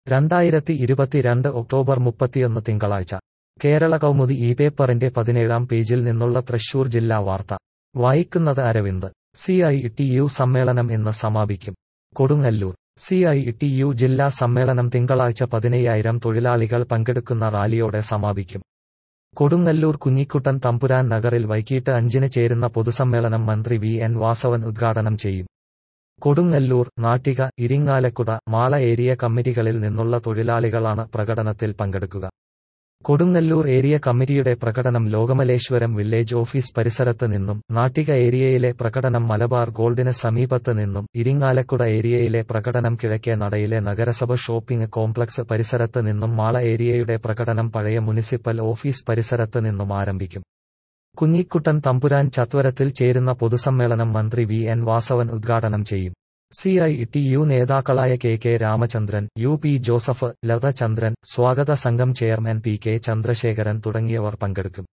രണ്ടായിരത്തി ഇരുപത്തിരണ്ട് ഒക്ടോബർ മുപ്പത്തിയൊന്ന് തിങ്കളാഴ്ച കേരള കൗമുദി ഈ പേപ്പറിന്റെ പതിനേഴാം പേജിൽ നിന്നുള്ള തൃശൂർ ജില്ലാ വാർത്ത വായിക്കുന്നത് Aravind C I T U സമ്മേളനം ഇന്ന് സമാപിക്കും Kodungallur C I T U ജില്ലാ സമ്മേളനം തിങ്കളാഴ്ച പതിനയ്യായിരം തൊഴിലാളികൾ പങ്കെടുക്കുന്ന റാലിയോടെ സമാപിക്കും കൊടുങ്ങല്ലൂർ കുഞ്ഞിക്കുട്ടൻ തമ്പുരാൻ നഗറിൽ വൈകിട്ട് അഞ്ചിന് ചേരുന്ന പൊതുസമ്മേളനം മന്ത്രി വി എൻ വാസവൻ ഉദ്ഘാടനം ചെയ്യും കൊടുങ്ങല്ലൂർ നാട്ടിക ഇരിങ്ങാലക്കുട മാള ഏരിയ കമ്മിറ്റികളിൽ നിന്നുള്ള തൊഴിലാളികളാണ് പ്രകടനത്തിൽ പങ്കെടുക്കുക കൊടുങ്ങല്ലൂർ ഏരിയ കമ്മിറ്റിയുടെ പ്രകടനം ലോകമലേശ്വരം വില്ലേജ് ഓഫീസ് പരിസരത്ത് നിന്നും നാട്ടിക ഏരിയയിലെ പ്രകടനം മലബാർ ഗോൾഡിന് സമീപത്ത് നിന്നും ഇരിങ്ങാലക്കുട ഏരിയയിലെ പ്രകടനം കിഴക്കേ നടയിലെ നഗരസഭ ഷോപ്പിംഗ് കോംപ്ലക്സ് പരിസരത്ത് നിന്നും മാള ഏരിയയുടെ പ്രകടനം പഴയ മുനിസിപ്പൽ ഓഫീസ് പരിസരത്ത് നിന്നും ആരംഭിക്കും കുഞ്ഞിക്കുട്ടൻ തമ്പുരാൻ ചത്വരത്തിൽ ചേരുന്ന പൊതുസമ്മേളനം മന്ത്രി വി എൻ വാസവൻ ഉദ്ഘാടനം ചെയ്യും സി ഐ ടി യു നേതാക്കളായ K K Ramachandran U P Joseph Latha Chandran സ്വാഗത സംഘം ചെയർമാൻ പി കെ ചന്ദ്രശേഖരൻ തുടങ്ങിയവർ പങ്കെടുക്കും